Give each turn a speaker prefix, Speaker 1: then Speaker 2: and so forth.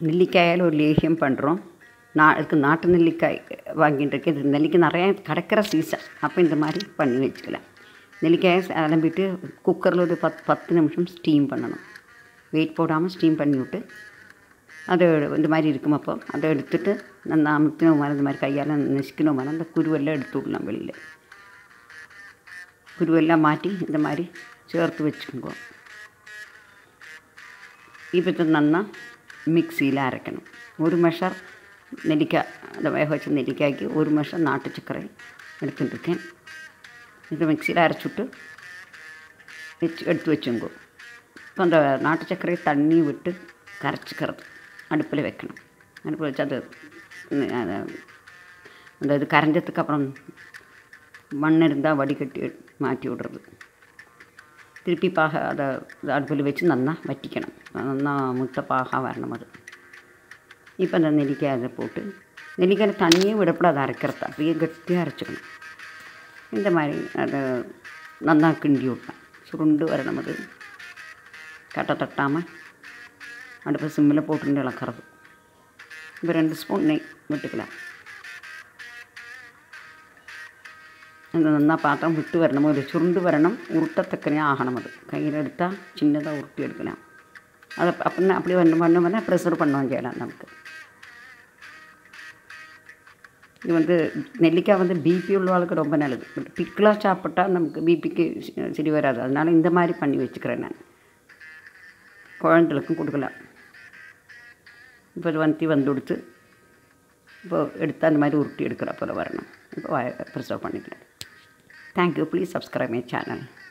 Speaker 1: நெல்லிக்காயால் ஒரு லேகியம் பண்ணுறோம் நான் அதுக்கு நாட்டு நெல்லிக்காய் வாங்கிட்டு இருக்கேன் இது நெல்லிக்காய் நிறைய கிடைக்கிற சீசன் அப்போ இந்த மாதிரி பண்ணி வச்சுக்கலாம் நெல்லிக்காயை அலம்பிட்டு குக்கரில் ஒரு பத் பத்து நிமிஷம் ஸ்டீம் பண்ணணும் வெயிட் போடாமல் ஸ்டீம் பண்ணி விட்டு அது இந்த மாதிரி இருக்கும் அப்போ அதை எடுத்துட்டு நல்லா அமுத்தினோம் மாதிரி இந்த மாதிரி கையால் நெசுக்கணும் மாதிரி அந்த குருவெல்லாம் எடுத்து விடலாம் வெளியில் குருவெல்லாம் மாட்டி இந்த மாதிரி ചേർത്ത് വെച്ചുക്കോ ഇപ്പോഴത്തെ നന്ന മിക്സിയിൽ അരക്കണം ഒരു മെഷർ നെല്ലിക്ക അത് വേഗ വെച്ച നെല്ലിക്കായ്ക്ക് ഒരു മെഷർ നാട്ടു ചക്കര എടുത്തിട്ടിരിക്കാൻ ഇത് മിക്സിയിൽ അരച്ചിട്ട് വെച്ച് എടുத்து வச்சுங்கோ இப்போ அந்த நாட்டு சர்க்கரையை தண்ணி விட்டு கரைச்சிக்கிறது அடுப்பில் வைக்கணும் அடுப்பில் வச்சு அது அது அந்த இது கரைஞ்சதுக்கு அப்புறம் மண் இருந்தால் வடிகட்டி மாற்றி விடுறது திருப்பி பாக அதை அடுப்பில் வச்சு நல்லா வറ്റിக்கணும் நல்லா முத்த பாகாக வரணும் அது இப்போ அந்த நெல்லிக்காய் அதை போட்டு நெல்லிக்காயில் தண்ணியே விடக்கூடாது அரைக்கிறது அப்படியே கட்டியாக அரைச்சிக்கணும் இந்த மாதிரி அதை நல்லா கிண்டி விட்டேன் சுருண்டு வரணும் அது கட்டை தட்டாமல் அடுப்பு சிம்மில் போட்டு இளக்கிறது இப்போ ரெண்டு ஸ்பூன் நெய் விட்டுக்கலாம் അത് നന്നാ പാത്രം വിട്ട് വരണം ഒരു ചുരുണ്ട് വരണം ഉരുട്ടത്തക്കനെ ആകണം അത് കയ്യിലെടുത്താൽ ചിന്നதாக ഉരുട്ടി എടുക്കണം அது அப்படின்னா அப்படி பண்ண பண்ண பண்ண ப்ரெஷர் பண்ணவும் செய்யலாம் நமக்கு இது வந்து நெல்லிக்காய் வந்து பிபி உள்ளவங்களுக்கு ரொம்ப நல்லது பட் பிக்கிளாக சாப்பிட்டா நமக்கு பிபிக்கு சரி வராது அதனால இந்த மாதிரி பண்ணி வச்சுக்கிறேன் நான் குழந்தைகளுக்கும் கொடுக்கலாம் இப்போ இது வந்து வந்து கொடுத்து இப்போ எடுத்து அந்த மாதிரி உருட்டி எடுக்கிற போல் வரணும் இப்போ ப்ரிசர்வ் பண்ணிக்கலாம் thank you please subscribe my channel